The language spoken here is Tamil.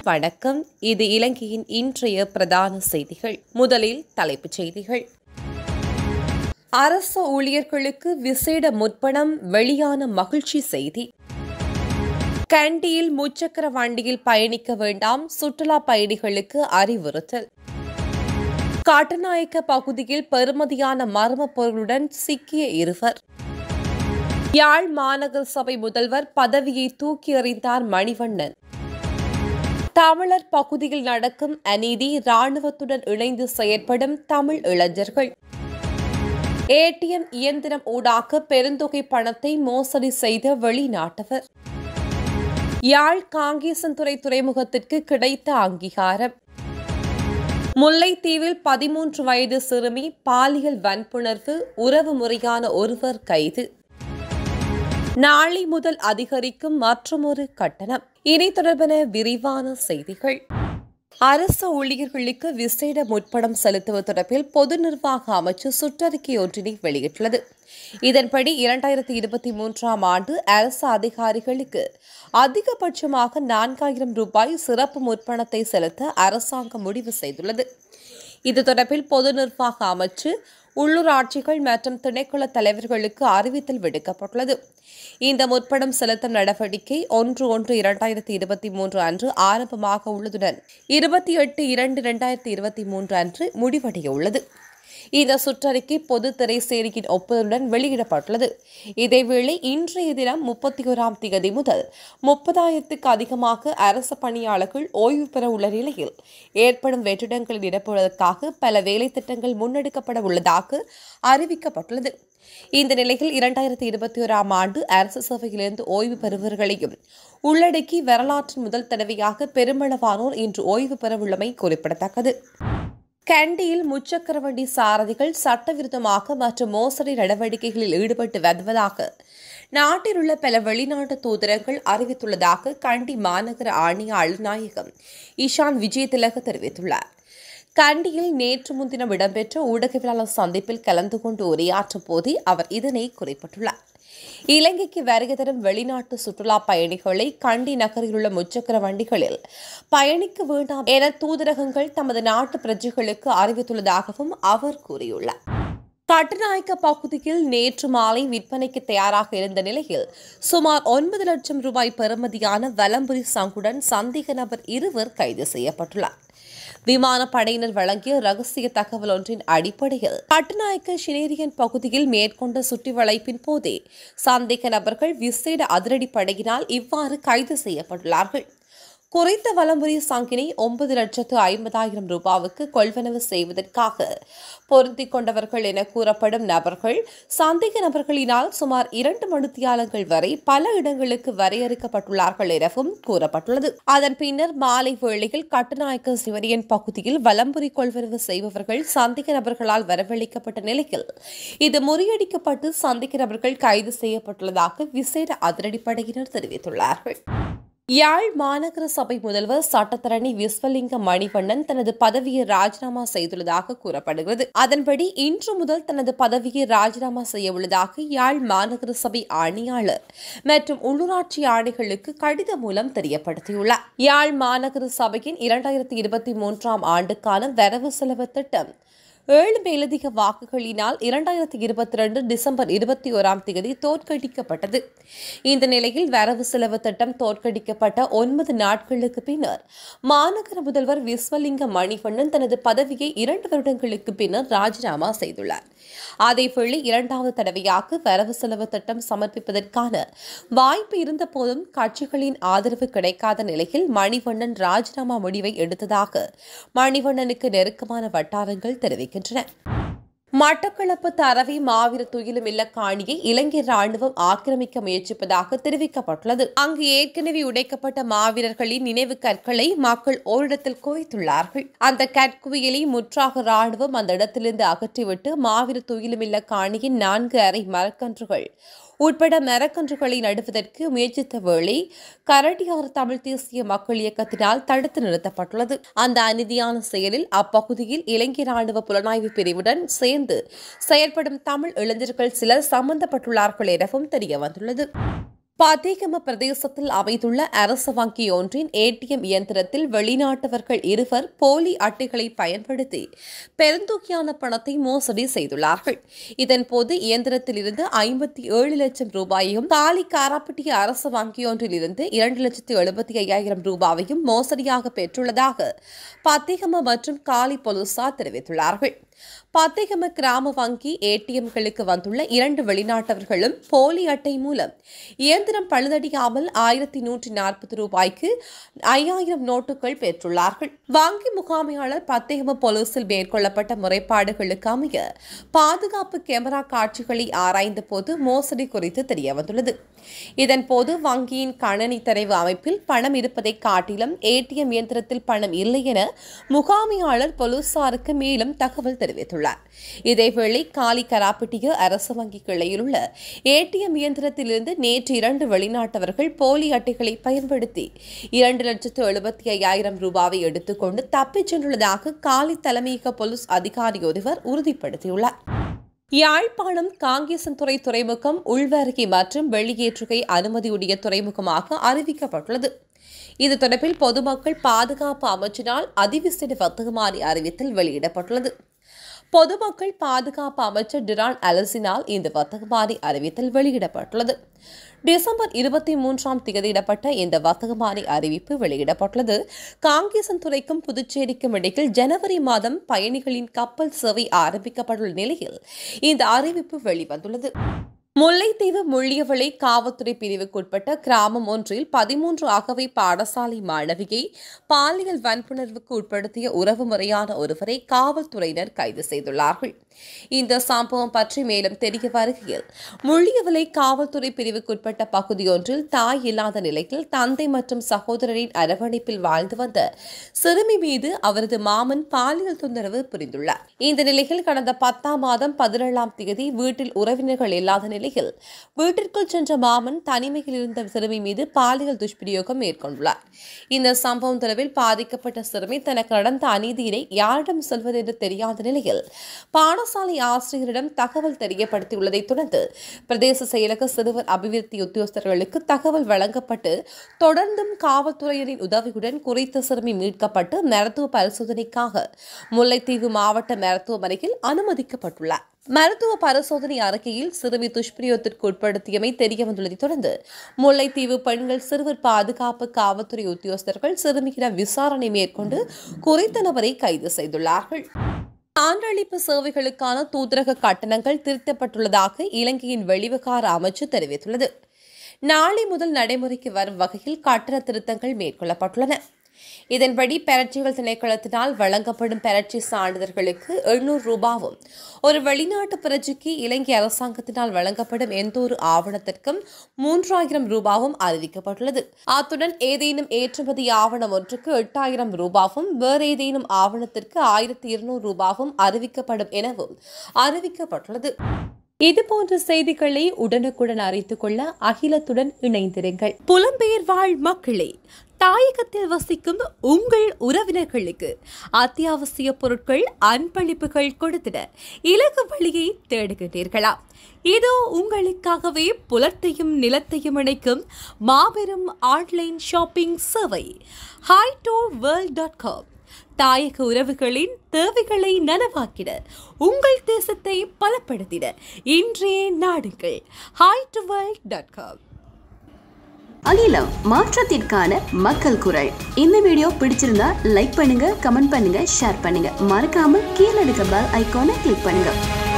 வணக்கம் இது இலங்கையின் இன்றைய பிரதான செய்திகள் முதலில் தலைப்புச் செய்திகள் அரசு ஊழியர்களுக்கு விசேட முற்பணம் வெளியான மகிழ்ச்சி செய்தி கண்டியில் முச்சக்கர வண்டியில் பயணிக்க வேண்டாம் சுற்றுலா பயணிகளுக்கு அறிவுறுத்தல் காட்டுநாயக்க பகுதியில் பெறுமதியான மர்ம பொருளுடன் சிக்கிய இருவர் யாழ் மாநகர சபை முதல்வர் பதவியை தூக்கி எறிந்தார் மணிவண்ணன் தமிழர் பகுதியில் நடக்கும் அநீதி ராணுவத்துடன் இணைந்து செயற்படும் தமிழ் இளைஞர்கள் ஏடிஎம் இயந்திரம் ஊடாக பெருந்தொகை பணத்தை மோசடி செய்த வெளிநாட்டவர் யாழ் காங்கேசன்துறை துறைமுகத்திற்கு கிடைத்த அங்கீகாரம் முல்லைத்தீவில் பதிமூன்று வயது சிறுமி பாலியல் வன்புணர்வு உறவு முறையான ஒருவர் கைது நாளை முதல் அதிகரிக்கும் மற்றொரு கட்டணம் இனி தொடர்பான விரிவான செய்திகள் அரசு ஊழியர்களுக்கு விசேட முற்படம் செலுத்துவது தொடர்பில் பொது நிர்வாக அமைச்சு சுற்றறிக்கை ஒன்றினை வெளியிட்டுள்ளது இதன்படி இரண்டாயிரத்தி இருபத்தி மூன்றாம் ஆண்டு அரசு அதிகாரிகளுக்கு அதிகபட்சமாக நான்காயிரம் ரூபாய் சிறப்பு முற்பணத்தை செலுத்த அரசாங்கம் முடிவு செய்துள்ளது இது தொடர்பில் பொது நிர்வாக அமைச்சு உள்ளூராட்சிகள் மற்றும் திணைக்கள தலைவர்களுக்கு அறிவித்தல் விடுக்கப்பட்டுள்ளது இந்த முற்படம் செலுத்தும் நடவடிக்கை ஒன்று ஒன்று இரண்டாயிரத்தி இருபத்தி மூன்று அன்று ஆரம்பமாக உள்ளதுடன் இருபத்தி எட்டு இரண்டு இரண்டாயிரத்தி இருபத்தி மூன்று அன்று முடிவடைய உள்ளது இந்த சுற்றறிக்கை பொது திரைசேரியின் ஒப்புதலுடன் வெளியிடப்பட்டுள்ளது இதேவேளை இன்றைய தினம் முப்பத்தி ஓராம் தேதி முதல் முப்பதாயிரத்துக்கு அதிகமாக அரசு பணியாளர்கள் ஓய்வு பெற உள்ள நிலையில் ஏற்படும் வெற்றிடங்களை நிரப்புவதற்காக பல வேலை திட்டங்கள் முன்னெடுக்கப்பட உள்ளதாக அறிவிக்கப்பட்டுள்ளது இந்த நிலையில் இரண்டாயிரத்தி இருபத்தி ஓராம் ஆண்டு அரசு சேவையிலிருந்து ஓய்வு பெறுபவர்களையும் உள்ளடக்கி வரலாற்றின் முதல் தடவையாக பெருமளவானோர் இன்று ஓய்வு பெறவுள்ளமை குறிப்பிடத்தக்கது கண்டியில் முச்சக்கர வண்டி சாரதிகள் சட்டவிரோதமாக மற்றும் மோசடி நடவடிக்கைகளில் ஈடுபட்டு வருவதாக நாட்டில் உள்ள பல வெளிநாட்டு தூதரங்கள் அறிவித்துள்ளதாக கண்டி மாநகர ஆணையாளர் நாயகம் இஷான் விஜயதிலக தெரிவித்துள்ளார் கண்டியில் நேற்று முன்தினம் இடம்பெற்ற ஊடகவியலாளர் சந்திப்பில் கலந்து கொண்டு உரையாற்றும் போதே அவர் இதனை குறிப்பிட்டுள்ளார் இலங்கைக்கு வருகை தரும் வெளிநாட்டு சுற்றுலா பயணிகளை கண்டி நகரில் உள்ள முச்சக்கர வண்டிகளில் பயணிக்க வேண்டாம் என தூதரகங்கள் தமது நாட்டு பிரஜைகளுக்கு அறிவித்துள்ளதாகவும் அவர் கூறியுள்ளார் கட்டுநாயக்க பகுதியில் நேற்று மாலை விற்பனைக்கு தயாராக இருந்த நிலையில் சுமார் ஒன்பது லட்சம் ரூபாய் பெறுமதியான வலம்புரி சங்குடன் சந்தேக நபர் இருவர் கைது செய்யப்பட்டுள்ளார் விமானப்படையினர் வழங்கிய ரகசிய தகவல் ஒன்றின் அடிப்படையில் கட்டுநாயக்க ஷினேரியன் பகுதியில் மேற்கொண்ட சுற்றி வளைப்பின் போதே சந்தேக நபர்கள் விசேட அதிரடிப்படையினால் இவ்வாறு கைது செய்யப்பட்டுள்ளார்கள் குறித்த வலம்புரி சங்கினை ஒன்பது லட்சத்து ஐம்பதாயிரம் ரூபாவுக்கு கொள்வனவு செய்வதற்காக பொருந்திக் கொண்டவர்கள் என கூறப்படும் நபர்கள் சந்தேக நபர்களினால் சுமார் இரண்டு மணித்தியாலங்கள் வரை பல இடங்களுக்கு வரையறுக்கப்பட்டுள்ளார்கள் எனவும் கூறப்பட்டுள்ளது அதன் பின்னர் மாலை வேளையில் கட்டுநாயக்க சிவரியன் பகுதியில் வலம்புரி கொள்வனவு செய்பவர்கள் சந்தேக நபர்களால் வரவழைக்கப்பட்ட நிலையில் இது முறியடிக்கப்பட்டு சந்தேக நபர்கள் கைது செய்யப்பட்டுள்ளதாக விசேட அதிரடிப்படையினர் தெரிவித்துள்ளார்கள் யாழ் மாநகர சபை முதல்வர் சட்டத்தரணி விஸ்வலிங்க மணிவண்ணன் தனது பதவியை ராஜினாமா செய்துள்ளதாக கூறப்படுகிறது அதன்படி இன்று முதல் தனது பதவியை ராஜினாமா செய்ய உள்ளதாக யாழ் மாநகர சபை ஆணையாளர் மற்றும் உள்ளூராட்சி ஆணைகளுக்கு கடிதம் மூலம் தெரியப்படுத்தியுள்ளார் யாழ் மாநகர சபையின் இரண்டாயிரத்தி இருபத்தி மூன்றாம் ஆண்டுக்கான வரவு செலவு திட்டம் ஏழு மேலதிக வாக்குகளினால் இரண்டாயிரத்தி இருபத்தி ரெண்டு டிசம்பர் இருபத்தி ஓராம் தேதி தோற்கடிக்கப்பட்டது இந்த நிலையில் வரவு செலவு திட்டம் தோற்கடிக்கப்பட்ட ஒன்பது நாட்களுக்கு பின்னர் மாநகர முதல்வர் விஸ்வலிங்க மணிவண்ணன் தனது பதவியை இரண்டு வருடங்களுக்கு பின்னர் ராஜினாமா செய்துள்ளார் அதேவேளை இரண்டாவது தடவையாக வரவு செலவு திட்டம் சமர்ப்பிப்பதற்கான வாய்ப்பு இருந்த போதும் கட்சிகளின் ஆதரவு கிடைக்காத நிலையில் மணிவண்ணன் ராஜினாமா முடிவை எடுத்ததாக மணிவண்ணனுக்கு நெருக்கமான வட்டாரங்கள் தெரிவிக்கின்றன மட்டக்களப்பு தரவி மாவீர துயிலும் இல்ல காணியை இலங்கை ராணுவம் ஆக்கிரமிக்க முயற்சிப்பதாக தெரிவிக்கப்பட்டுள்ளது அங்கு ஏற்கனவே உடைக்கப்பட்ட மாவீரர்களின் நினைவு கற்களை மக்கள் ஓரிடத்தில் குவித்துள்ளார்கள் அந்த கற்குவியலை முற்றாக ராணுவம் அந்த இடத்திலிருந்து அகற்றிவிட்டு மாவீர துயிலும் இல்ல காணியின் நான்கு அறை மரக்கன்றுகள் உட்பட மரக்கன்றுகளை நடுவதற்கு முயற்சித்த வேளை கரடியார் தமிழ் தேசிய மக்கள் இயக்கத்தினால் தடுத்து நிறுத்தப்பட்டுள்ளது அந்த அநீதியான செயலில் அப்பகுதியில் இலங்கை ராணுவ புலனாய்வு பிரிவுடன் சேர்ந்து செயல்படும் தமிழ் இளைஞர்கள் சிலர் சம்பந்தப்பட்டுள்ளார்கள் எனவும் தெரிய வந்துள்ளது பதேகம பிரதேசத்தில் அமைந்துள்ள அரசு வங்கி ஒன்றின் ஏடிஎம் இயந்திரத்தில் வெளிநாட்டவர்கள் இருவர் போலி அட்டைகளை பயன்படுத்தி பெருந்தொகையான பணத்தை மோசடி செய்துள்ளார்கள் இதன்போது இயந்திரத்தில் இருந்து ஐம்பத்தி ஏழு லட்சம் ரூபாயையும் காலி காராப்பட்டிய அரசு வங்கி ஒன்றில் இருந்து இரண்டு லட்சத்து எழுபத்தி ஐயாயிரம் ரூபாவையும் மோசடியாக பெற்றுள்ளதாக பத்தேகம மற்றும் காலி போலீசார் தெரிவித்துள்ளார்கள் பத்தேகம கிராம வங்கி ஏடிஎம்களுக்கு வந்துள்ள இரண்டு வெளிநாட்டவர்களும் போலி அட்டை மூலம் இயந்திரம் பழுதடியாமல் ஆயிரத்தி நூற்றி நாற்பது ரூபாய்க்கு ஐயாயிரம் நோட்டுகள் பெற்றுள்ளார்கள் வங்கி முகாமையாளர் பத்தேகம போலீசில் மேற்கொள்ளப்பட்ட முறைப்பாடுகளுக்கு அமைய பாதுகாப்பு கேமரா காட்சிகளை ஆராய்ந்த போது மோசடி குறித்து தெரியவந்துள்ளது இதன்போது வங்கியின் கணனி தரவு அமைப்பில் பணம் இருப்பதை காட்டிலும் ஏடிஎம் இயந்திரத்தில் பணம் இல்லை என முகாமையாளர் போலீசாருக்கு மேலும் தகவல் தெரிவித்துள்ளார் இதேவேளை காலி கராப்பட்டிய அரசு வங்கி கிளையில் உள்ள ஏடிஎம் இயந்திரத்திலிருந்து நேற்று இரண்டு வெளிநாட்டவர்கள் போலி அட்டைகளை பயன்படுத்தி இரண்டு லட்சத்து எழுபத்தி ஐயாயிரம் ரூபாவை எடுத்துக்கொண்டு தப்பிச் சென்றுள்ளதாக காலி தலைமையக போலீஸ் அதிகாரி ஒருவர் உறுதிப்படுத்தியுள்ளார் யாழ்ப்பாணம் காங்கேசன்துறை துறைமுகம் உள்வருகை மற்றும் வெளியேற்றுகை அனுமதியுடைய துறைமுகமாக அறிவிக்கப்பட்டுள்ளது இது தொடர்பில் பொதுமக்கள் பாதுகாப்பு அமைச்சினால் அதிவிசேட வர்த்தகமானி அறிவித்தல் வெளியிடப்பட்டுள்ளது பொதுமக்கள் பாதுகாப்பு அமைச்சர் டிரான் அலசினால் இந்த வர்த்தகமானி அறிவித்தல் வெளியிடப்பட்டுள்ளது டிசம்பர் இருபத்தி மூன்றாம் தேதியிடப்பட்ட இந்த வர்த்தகமானி அறிவிப்பு வெளியிடப்பட்டுள்ளது காங்கேசன் துறைக்கும் புதுச்சேரிக்கும் இடையில் ஜனவரி மாதம் பயணிகளின் கப்பல் சேவை ஆரம்பிக்கப்பட்டுள்ள நிலையில் இந்த அறிவிப்பு வெளிவந்துள்ளது முல்லைத்தீவு முள்ளியவளை காவல்துறை பிரிவுக்குட்பட்ட கிராமம் ஒன்றில் பதிமூன்று அகவை பாடசாலை மாணவியை பாலியல் வன்புணர்வுக்கு உட்படுத்திய உறவு முறையான ஒருவரை காவல்துறையினர் கைது செய்துள்ளார்கள் இந்த சம்பவம் பற்றி மேலும் தெரிய வருகையில் முள்ளியவளை காவல்துறை பிரிவுக்குட்பட்ட பகுதியொன்றில் தாய் இல்லாத நிலையில் தந்தை மற்றும் சகோதரரின் அரவணைப்பில் வாழ்ந்து வந்த சிறுமி மீது அவரது மாமன் பாலியல் தொந்தரவு புரிந்துள்ளார் இந்த நிலையில் கடந்த பத்தாம் மாதம் பதினேழாம் தேதி வீட்டில் உறவினர்கள் இல்லாத நிலையில் வீட்டிற்குள் சென்ற மாமன் தனிமையில் இருந்த சிறுமி மீது பாலியல் துஷ்பிரயோகம் மேற்கொண்டுள்ளார் இந்த சம்பவம் தொடர்பில் பாதிக்கப்பட்ட சிறுமி தனக்கு நடந்த அநீதியினை யாரிடம் சொல்வது என்று தெரியாத நிலையில் பாடசாலை ஆசிரியரிடம் தகவல் தெரியப்படுத்தியுள்ளதைத் தொடர்ந்து பிரதேச செயலக சிறுவர் அபிவிருத்தி உத்தியோகஸ்தர்களுக்கு தகவல் வழங்கப்பட்டு தொடர்ந்தும் காவல்துறையினரின் உதவியுடன் குறித்த சிறுமி மீட்கப்பட்டு மருத்துவ பரிசோதனைக்காக முல்லைத்தீவு மாவட்ட மருத்துவமனையில் அனுமதிக்கப்பட்டுள்ளார் மருத்துவ பரிசோதனை அறிக்கையில் சிறுமி துஷ்பிரயோகத்திற்கு உட்படுத்தியமை தெரியவந்துள்ளதைத் தொடர்ந்து முல்லைத்தீவு பெண்கள் சிறுவர் பாதுகாப்பு காவல்துறை உத்தியோகஸ்தர்கள் சிறுமியிடம் விசாரணை மேற்கொண்டு குறித்த நபரை கைது செய்துள்ளார்கள் சான்றளிப்பு சேவைகளுக்கான தூதரக கட்டணங்கள் திருத்தப்பட்டுள்ளதாக இலங்கையின் வெளிவிகார அமைச்சு தெரிவித்துள்ளது நாளை முதல் நடைமுறைக்கு வரும் வகையில் கட்டண திருத்தங்கள் மேற்கொள்ளப்பட்டுள்ளன இதன்படி பெறட்சிகள் திணைக்களத்தினால் வழங்கப்படும் பெறட்சி சான்றிதழ்களுக்கு எழுநூறு ரூபாவும் ஒரு வெளிநாட்டு பிரஜைக்கு இலங்கை அரசாங்கத்தினால் வழங்கப்படும் எந்தொரு ஆவணத்திற்கும் மூன்றாயிரம் ரூபாவும் அறிவிக்கப்பட்டுள்ளது அத்துடன் ஏதேனும் ஏற்றுமதி ஆவணம் ஒன்றுக்கு எட்டாயிரம் ரூபாவும் வேறு ஏதேனும் ஆவணத்திற்கு ஆயிரத்தி இருநூறு ரூபாவும் அறிவிக்கப்படும் எனவும் அறிவிக்கப்பட்டுள்ளது இதுபோன்ற செய்திகளை உடனுக்குடன் அறிந்து கொள்ள அகிலத்துடன் இணைந்திருங்கள் புலம்பெயர் வாழ் மக்களே தாயகத்தில் வசிக்கும் உங்கள் உறவினர்களுக்கு அத்தியாவசிய பொருட்கள் அன்பளிப்புகள் கொடுத்திட இலகு வழியை தேடுகின்றீர்களா இதோ உங்களுக்காகவே புலத்தையும் நிலத்தையும் இணைக்கும் மாபெரும் ஆன்லைன் ஷாப்பிங் சேவை ஹைடோ வேர்ல்ட் டாட் காம் தாயக உறவுகளின் தேவைகளை நனவாக்கிட உங்கள் தேசத்தை பலப்படுத்திட இன்றைய நாடுகள் ஹைட் டாட் காம் அகிலம் மாற்றத்திற்கான மக்கள் குரல் இந்த வீடியோ பிடிச்சிருந்தா லைக் பண்ணுங்க கமெண்ட் பண்ணுங்க ஷேர் பண்ணுங்க மறக்காம கீழே இருக்க பெல் ஐகானை கிளிக் பண்ணுங்க